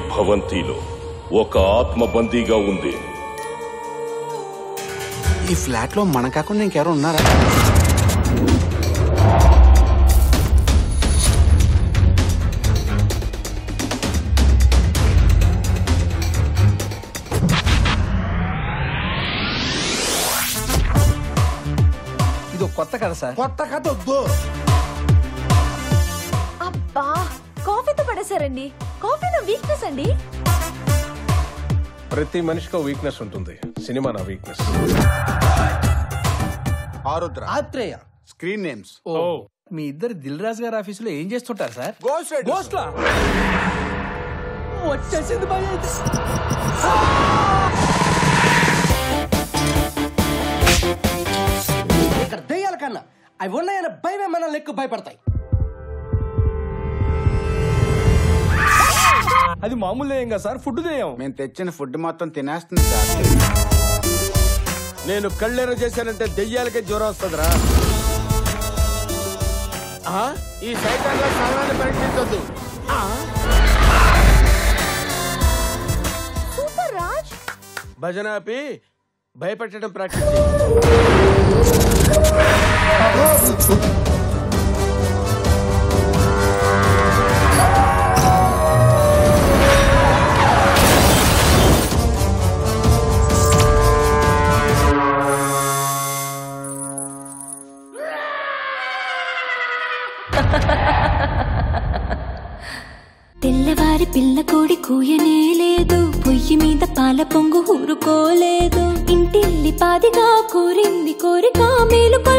భవంతిలో ఒక ఆత్మ బందీగా ఉంది ఈ ఫ్లాట్ లో మన కాకుండా ఇంకెవరు ఉన్నారా ఇది ఒక కొత్త కథ సార్ కొత్త కథ వద్దు అబ్బా కాఫీతో పడేశారండి కాఫీ నా వీక్నెస్ అండి ప్రతి మనిషికి వీక్నెస్ ఉంటుంది సినిమా నా weakness Arudra Athreya screen names ఓ మీ ఇద్దరు దిల్ రాజు గారి ఆఫీసులో ఏం చేస్తుంటారు సార్ గోస్ట్ గోస్ట్ లా వచ్చేసింది భయ ఇక్కడ దెయ్యాల కన్నా అవి ఉన్నాయన్న భయమే మనల్ని ఎక్కువ భయపడతాయి అది మామూలు దేయం కదా సార్ ఫుడ్ దేయం మేము తెచ్చిన ఫుడ్ మొత్తం తినేస్తుంది సార్ నేను కళ్ళెర చేశానంటే దెయ్యాలకే జ్వరం వస్తుందిరా ఆ, ఈ సైతాన్ల స్థానాన్ని పరీక్షించొద్దు సూపర్ రాజ్ భజన ఆపి భయపెట్టడం ప్రాక్టీస్ చెయ్యి. తెల్లవారి పిల్ల కోడి కూయనే లేదు పొయ్యి మీద పాల పొంగు ఊరుకోలేదు ఇంటిల్లి పాదిగా కోరింది కోరిక మేలు